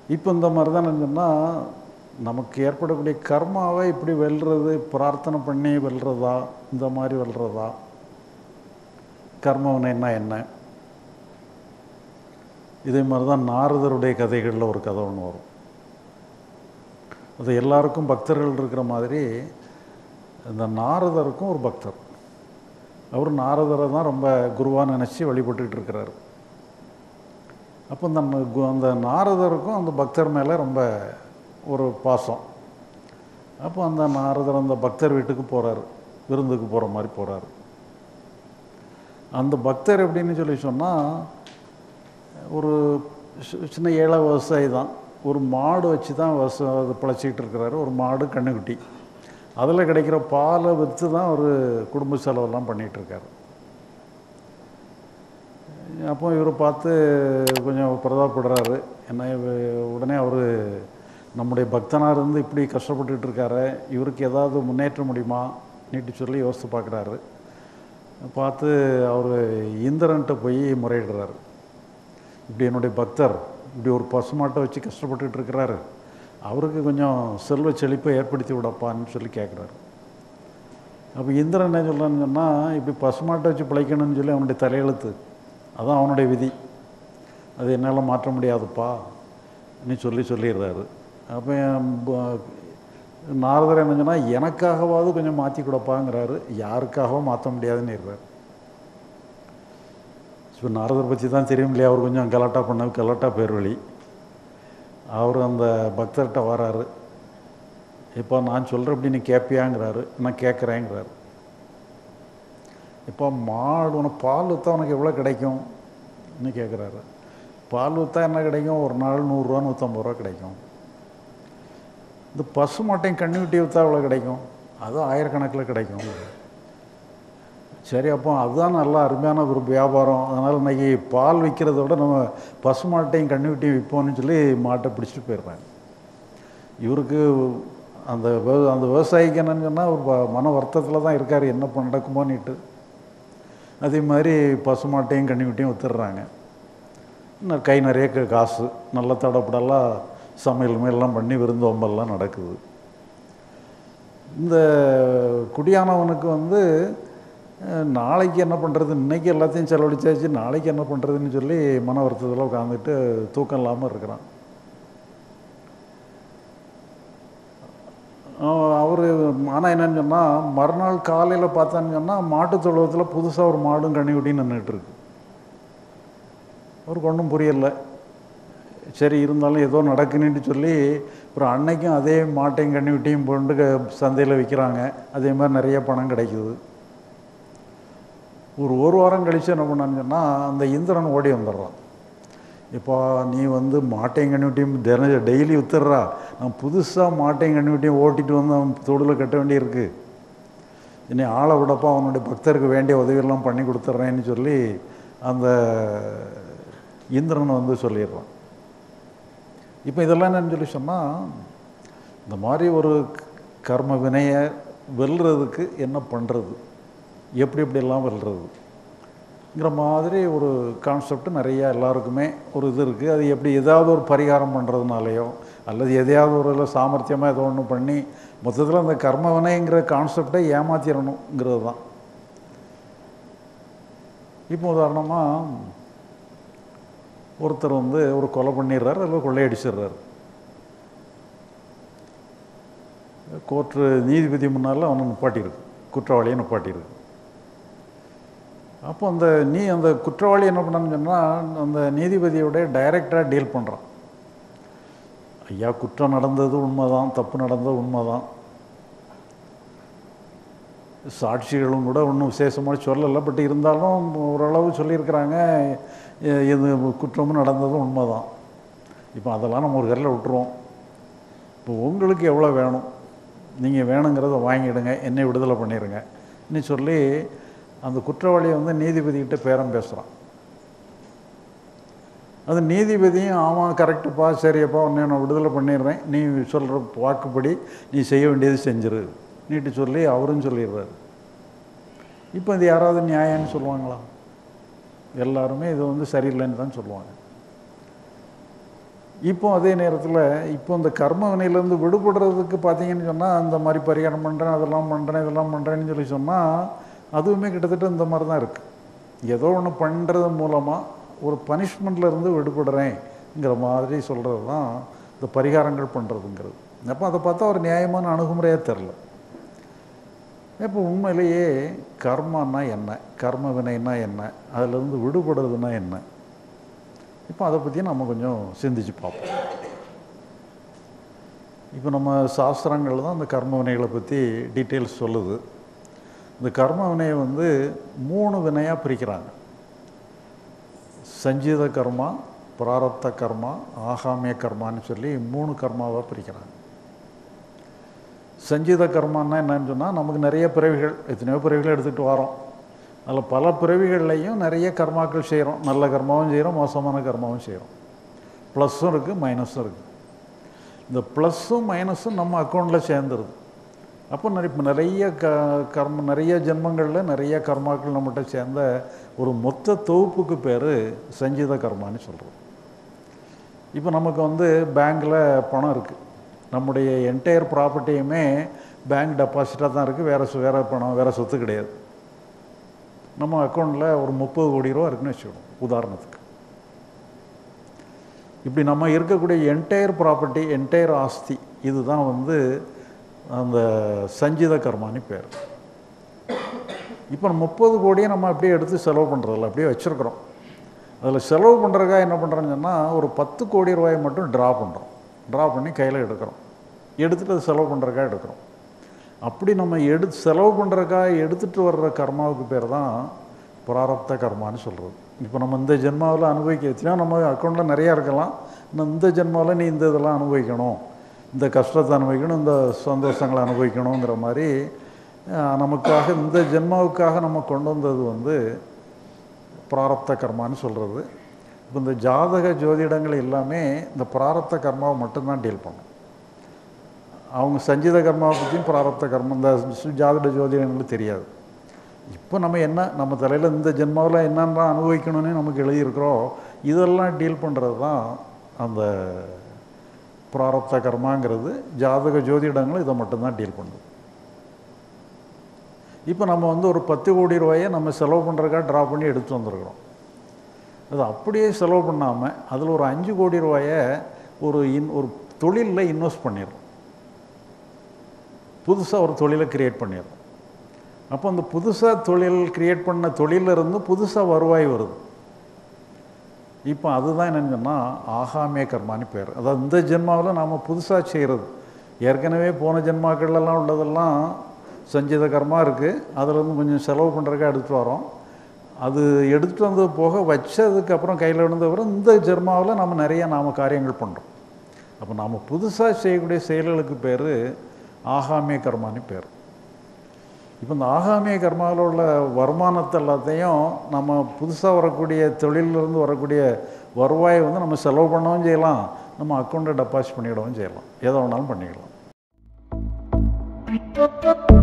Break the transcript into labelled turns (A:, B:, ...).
A: இப்போ இந்த மாதிரி தான் சொன்னால் நமக்கு ஏற்படக்கூடிய கர்மாவை இப்படி வெல்றது பிரார்த்தனை பண்ணி வெல்றதா இந்த மாதிரி வெல்றதா கர்மவினைன்னா என்ன இதே மாதிரி தான் நாரதருடைய கதைகளில் ஒரு கதை ஒன்று வரும் அது எல்லாருக்கும் பக்தர்கள் இருக்கிற மாதிரி இந்த நாரதருக்கும் ஒரு பக்தர் அவர் நாரதரை தான் ரொம்ப குருவாக நினச்சி வழிபட்டுக்கிட்டு இருக்கிறாரு அப்போ இந்த கு- அந்த நாரதருக்கும் அந்த பக்தர் மேலே ரொம்ப ஒரு பாசம் அப்போ அந்த நாரதர் அந்த பக்தர் வீட்டுக்கு போகிறாரு விருந்துக்கு போகிற மாதிரி போகிறாரு அந்த பக்தர் எப்படின்னு சொல்லி சொன்னால் ஒரு சி- சின்ன ஏழை விவசாயி தான் ஒரு மாடு வச்சு தான் விவசாய அது பிழைச்சிக்கிட்டு இருக்கிறாரு ஒரு மாடு கண்ணுக்குட்டி அதில் கிடைக்கிற பாலை விற்று தான் ஒரு குடும்ப செலவெல்லாம் பண்ணிகிட்டு இருக்காரு அப்போ இவர் பார்த்து கொஞ்சம் பிரதாப்படுறாரு என்ன இவ- உடனே அவர் நம்முடைய பக்தனாக இருந்து இப்படி கஷ்டப்பட்டுட்டு இருக்காரு இவருக்கு ஏதாவது முன்னேற்ற முடியுமா நீட்டு சொல்லி யோசித்து பார்க்குறாரு பார்த்து அவர் இந்திரன்ட்ட போய் முறையிடுறாரு இப்படி என்னுடைய பக்தர் இப்படி ஒரு பசுமாட்டை வச்சு கஷ்டப்பட்டுட்டு இருக்கிறாரு அவருக்கு கொஞ்சம் செல்வ செழிப்பை ஏற்படுத்தி விடப்பான்னு சொல்லி கேட்குறாரு அப்போ இந்திரன் என்ன சொல்கிறான்னு சொன்னால் இப்படி பசுமாட்டை வச்சு பிழைக்கணும்னு சொல்லி அவனுடைய தலையெழுத்து அதான் அவனுடைய விதி அது என்னால் மாற்ற முடியாதுப்பா நீ சொல்லி சொல்லிடுறாரு அப்போ என் ப- நாரதர் என்ன சொன்னால் எனக்காகவாவது கொஞ்சம் மாற்றி கொடுப்பாங்கிறாரு யாருக்காகவும் மாற்ற முடியாதுன்னு இருறாரு இப்போ நாரதர் பற்றி தான் தெரியும் இல்லையா அவர் கொஞ்சம் கலாட்டா பண்ண கலாட்டா பேர் வழி அவர் அந்த பக்தர்கிட்ட வராரு இப்போ நான் சொல்கிறேன் அப்படி நீ கேட்பியாங்கிறாரு நான் கேட்குறேங்கிறாரு இப்போ மாடு உனக்கு பால் விற்றா உனக்கு எவ்வளோ கிடைக்கும் ன்னு கேட்குறாரு பால் விற்றா என்ன கிடைக்கும் ஒரு நாள் நூறுரூவா நூற்றம்பது ரூபா கிடைக்கும் இந்த பசு மாட்டையும் கண்ணுக்குட்டி விற்றா எவ்வளோ கிடைக்கும் அதுவும் ஆயிரக்கணக்கில் கிடைக்கும் சரி அப்போ அதுதான் நல்லா அருமையான ஒரு வியாபாரம் அதனால் இன்னைக்கு பால் விற்கிறத விட நம்ம பசு மாட்டையும் கண்ணுக்குட்டியும் விற்போம்னு சொல்லி மாட்டை பிடிச்சிட்டு போயிடுறாங்க இவருக்கு அந்த விவ- அந்த விவசாயிக்கு என்னன்னு சொன்னால் ஒரு ப- மன வருத்தத்தில் தான் இருக்கார் என்ன பண்ண நடக்குமோன்னுட்டு அதே மாதிரி பசுமாட்டையும் கன்னிக்குட்டியும் வித்துடுறாங்க இன்னும் கை நிறைய க- காசு நல்ல தடப்படலாம் சமையல் எல்லாம் பண்ணி விருந்தோம்பல்லாம் நடக்குது இந்த குடியானவனுக்கு வந்து அஹ், நாளைக்கு என்ன பண்ணுறது இன்னைக்கு எல்லாத்தையும் செலவழிச்சாச்சு நாளைக்கு என்ன பண்ணுறதுன்னு சொல்லி மன வருத்தத்தில் உட்காந்துட்டு தூக்கம் இல்லாமல் இருக்கிறான் அவர் ஆனால் என்னன்னு சொன்னால் மறுநாள் காலையில் பார்த்தான்னு சொன்னால் மாட்டுத் தொழுவத்தில் புதுசாக ஒரு மாடும் கண்ணிக்குட்டியும் நின்றுட்டு இருக்கு அவருக்கு ஒன்றும் புரியல சரி இருந்தாலும் ஏதோ நடக்குன்னு சொல்லி அப்புறம் அன்னைக்கும் அதே மாட்டையும் கண்ணிக்குட்டியும் கொண்டு சந்தையில் விற்கிறாங்க அதே மாதிரி நிறைய பணம் கிடைக்குது ஒரு ஒரு வாரம் கழித்து என்ன பண்ணான்னு சொன்னால் அந்த இந்திரன் ஓடி வந்துடுறான் இப்போ நீ வந்து மாட்டையும் கண்ணுட்டியும் தின டெய்லி வித்துடுறா நான் புதுசாக மாட்டையும் கண்ணுட்டியும் ஓட்டிட்டு வந்து அவன் தொழில் கட்ட வேண்டியிருக்கு இனி ஆளை விடப்பா அவனுடைய பக்தருக்கு வேண்டிய உதவியெல்லாம் பண்ணி கொடுத்துட்றேன்னு சொல்லி அந்த இந்திரன் வந்து சொல்லிடுறான் இப்போ இதெல்லாம் என்னன்னு சொல்லி சொன்னால் இந்த மாதிரி ஒரு கர்ம வினையை வெல்றதுக்கு என்ன பண்ணுறது எப்படி எப்படியெல்லாம் வெல்றதுங்கிற மாதிரி ஒரு கான்செப்ட் நிறைய எல்லாருக்குமே ஒரு இது இருக்குது அது எப்படி ஏதாவது ஒரு பரிகாரம் பண்ணுறதுனாலையோ அல்லது எதையாவது ஒரு சாமர்த்தியமாக ஏதோ ஒன்று பண்ணி மொத்தத்தில் அந்த கர்ம வினைங்கிற கான்செப்டை ஏமாத்திடணுங்கிறது தான் இப்போ உதாரணமாக ஒருத்தர் வந்து ஒரு கொலை பண்ணிடுறாரு அல்லது கொள்ளையடிச்சிடுறாரு கோர்ட்டு நீதிபதி முன்னால் அவனை நிப்பாட்டியிருக்கு குற்றவாளியை நிப்பாட்டியிருக்கு அப்போ அந்த நீ அந்த குற்றவாளி என்ன பண்ணான்னு சொன்னால் அந்த நீதிபதியோட டைரக்டாக டீல் பண்ணுறான் ஐயா குற்றம் நடந்தது உண்மைதான் தப்பு நடந்தது உண்மைதான் சாட்சிகளும் கூட ஒன்றும் விசேஷமாக சொல்லலை பட் இருந்தாலும் ஓரளவு சொல்லியிருக்கிறாங்க இ- இது குற்றமும் நடந்ததும் உண்மைதான் இப்போ அதெல்லாம் நம்ம ஒரு கரையில் விட்டுருவோம் இப்போ உங்களுக்கு எவ்வளோ வேணும் நீங்கள் வேணுங்கிறத வாங்கிடுங்க என்னை விடுதலை பண்ணிடுங்க நீ சொல்லி அந்த குற்றவாளியை வந்து நீதிபதிக்கிட்ட பேரம் பேசுகிறான் அது நீதிபதியும் ஆமாம் கரெக்டுப்பா சரியப்பா உன்னை நான் விடுதலை பண்ணிடுறேன் நீ சொல்கிற வாக்குப்படி நீ செய்ய வேண்டியது செஞ்சிரு நீட்டு சொல்லி அவரும் சொல்லிடுறாரு இப்போ இது யாராவது நியாயம்னு சொல்லுவாங்களா எல்லாருமே இது வந்து சரியில்லைன்னு தான் சொல்லுவாங்க இப்போ அதே நேரத்தில் இப்போ இந்த கர்ம வினையிலேருந்து விடுபடுறதுக்கு பார்த்தீங்கன்னு சொன்னால் அந்த மாதிரி பரிகாரம் பண்ணுறேன் அதெல்லாம் பண்ணுறேன் இதெல்லாம் பண்ணுறேன்னு சொல்லி சொன்னால் அதுவுமே கிட்டத்தட்ட இந்த மாதிரி தான் இருக்குது ஏதோ ஒன்று பண்ணுறது மூலமாக ஒரு பனிஷ்மெண்ட்லேருந்து விடுபடுறேங்கிற மாதிரி சொல்கிறது தான் இந்த பரிகாரங்கள் பண்ணுறதுங்கிறது அப்போ அதை பார்த்தா ஒரு நியாயமான அணுகுமுறையாக தெரில இப்போ உண்மையிலேயே கர்மான்னா என்ன கர்ம வினைன்னா என்ன அதிலிருந்து விடுபடுறதுன்னா என்ன இப்போ அதை பற்றி நம்ம கொஞ்சம் சிந்திச்சு பார்ப்போம் இப்போ நம்ம சாஸ்திரங்கள் தான் இந்த கர்ம வினைகளை பற்றி டீட்டெயில்ஸ் சொல்லுது இந்த கர்ம வினையை வந்து மூணு வினையாக பிரிக்கிறாங்க சஞ்சீத கர்மா பிராரப்த கர்மா ஆகாமிய கர்மான்னு சொல்லி மூணு கர்மாவாக பிரிக்கிறாங்க சஞ்சீத கர்மான்னா என்னன்னு சொன்னால் நமக்கு நிறைய பிறவிகள் எத்தனையோ பிறவிகள் எடுத்துகிட்டு வரோம் அதில் பல பிறவிகள்லையும் நிறைய கர்மாக்கள் செய்கிறோம் நல்ல கர்மாவும் செய்கிறோம் மோசமான கர்மாவும் செய்கிறோம் ப்ளஸ்ஸும் இருக்குது மைனஸும் இருக்குது இந்த ப்ளஸ்ஸும் மைனஸும் நம்ம அக்கௌண்ட்டில் சேர்ந்துருது அப்போ நிறைய இப்ப நிறைய க கர்ம நிறைய ஜென்மங்களில் நிறைய கர்மாக்கள் நம்மகிட்ட சேர்ந்த ஒரு மொத்த தொகுப்புக்கு பேர் சஞ்சீத கர்மான்னு சொல்கிறோம் இப்போ நமக்கு வந்து பேங்க்கில் பணம் இருக்குது நம்முடைய என்டையர் ப்ராப்பர்ட்டியுமே பேங்க் டெபாசிட்டாக தான் இருக்குது வேறு வேறு பணம் வேறு சொத்து கிடையாது நம்ம அக்கௌண்ட்டில் ஒரு முப்பது கோடி ரூபா இருக்குன்னு வச்சுக்கணும் உதாரணத்துக்கு இப்படி நம்ம இருக்கக்கூடிய என்டையர் ப்ராப்பர்ட்டி என்டையர் ஆஸ்தி இதுதான் வந்து அந்த சஞ்சித கர்மான்னு பேர் இப்போ முப்பது கோடியை நம்ம அப்படியே எடுத்து செலவு பண்ணுறதில்ல அப்படியே வச்சுருக்குறோம் அதில் செலவு பண்ணுறதுக்காக என்ன பண்ணுறோன்னு சொன்னால் ஒரு பத்து கோடி ரூபாயை மட்டும் ட்ரா பண்ணுறோம் ட்ரா பண்ணி கையில் எடுக்கிறோம் எடுத்துகிட்டு அது செலவு பண்ணுறதுக்காக எடுக்கிறோம் அப்படி நம்ம எடுத்து செலவு பண்ணுறதுக்காக எடுத்துகிட்டு வர்ற கர்மாவுக்கு பேர் தான் பிராரப்த கர்மான்னு சொல்கிறது இப்போ நம்ம இந்த ஜென்மாவில் அனுபவிக்க வச்சுனா நம்ம அக்கௌண்ட்டில் நிறையா இருக்கலாம் இன்னும் இந்த ஜென்மாவில் நீ இந்த இதெல்லாம் அனுபவிக்கணும் இந்த கஷ்டத்தை அனுபவிக்கணும் இந்த சந்தோஷங்களை அனுபவிக்கணுங்கிற மாதிரி அஹ், நமக்காக இந்த ஜென்மாவுக்காக நம்ம கொண்டு வந்தது வந்து பிராரப்த கர்மான்னு சொல்கிறது இப்போ இந்த ஜாதக ஜோதிடங்கள் எல்லாமே இந்த பிராரப்த கர்மாவை மட்டும்தான் டீல் பண்ணும் அவங்க சஞ்சித கர்மாவை பற்றியும் பிராரப்த கர்மம் இந்த சு- ஜாதக ஜோதிடங்களுக்கு தெரியாது இப்போ நம்ம என்ன நம்ம தலையில் இந்த ஜென்மாவில் என்னென்ன அனுபவிக்கணும்னு நமக்கு எழுதியிருக்கிறோம் இதெல்லாம் டீல் பண்ணுறது தான் அந்த பிராரப்த கர்மாங்கிறது ஜாதக ஜோதிடங்கள் இதை மட்டும்தான் டீல் பண்ணுது இப்போ நம்ம வந்து ஒரு பத்து கோடி ரூபாயை நம்ம செலவு பண்ணுறதுக்காக ட்ரா பண்ணி எடுத்து வந்திருக்கிறோம் அது அப்படியே செலவு பண்ணாமல் அதில் ஒரு அஞ்சு கோடி ரூபாயை ஒரு இன் ஒரு தொழிலில் இன்வெஸ்ட் பண்ணிடுறோம் புதுசாக ஒரு தொழிலை கிரியேட் பண்ணிடுறோம் அப்போ அந்த புதுசாக தொழில் கிரியேட் பண்ண தொழில்ல இருந்து புதுசாக வருவாய் வருது இப்போ அதுதான் என்னன்னு சொன்னால் ஆகாமிய கர்மான்னு பேர் அதாவது இந்த ஜென்மாவில் நாம் புதுசாக செய்கிறது ஏற்கனவே போன ஜென்மாக்கள்லாம் உள்ளதெல்லாம் சஞ்சித கர்மா இருக்குது அதில் இருந்து கொஞ்சம் செலவு பண்ணுறதுக்காக எடுத்துகிட்டு வரோம் அது எடுத்துகிட்டு வந்தது போக வச்சதுக்கு அப்புறம் கையில் விழுந்தவரை இந்த ஜென்மாவில் நம்ம நிறைய நாம் காரியங்கள் பண்ணுறோம் அப்போ நாம் புதுசாக செய்யக்கூடிய செயல்களுக்கு பேர் ஆகாமிய கர்மான்னு பேர் இப்போ இந்த ஆகாமிய கர்மாவில் உள்ள வருமானத்தை எல்லாத்தையும் நம்ம புதுசாக வரக்கூடிய தொழிலிருந்து வரக்கூடிய வருவாயை வந்து நம்ம செலவு பண்ணவும் செய்யலாம் நம்ம அக்கௌண்ட்டை டெபாசிட் பண்ணிவிடவும் செய்யலாம் எதை வேணாலும் பண்ணிக்கலாம்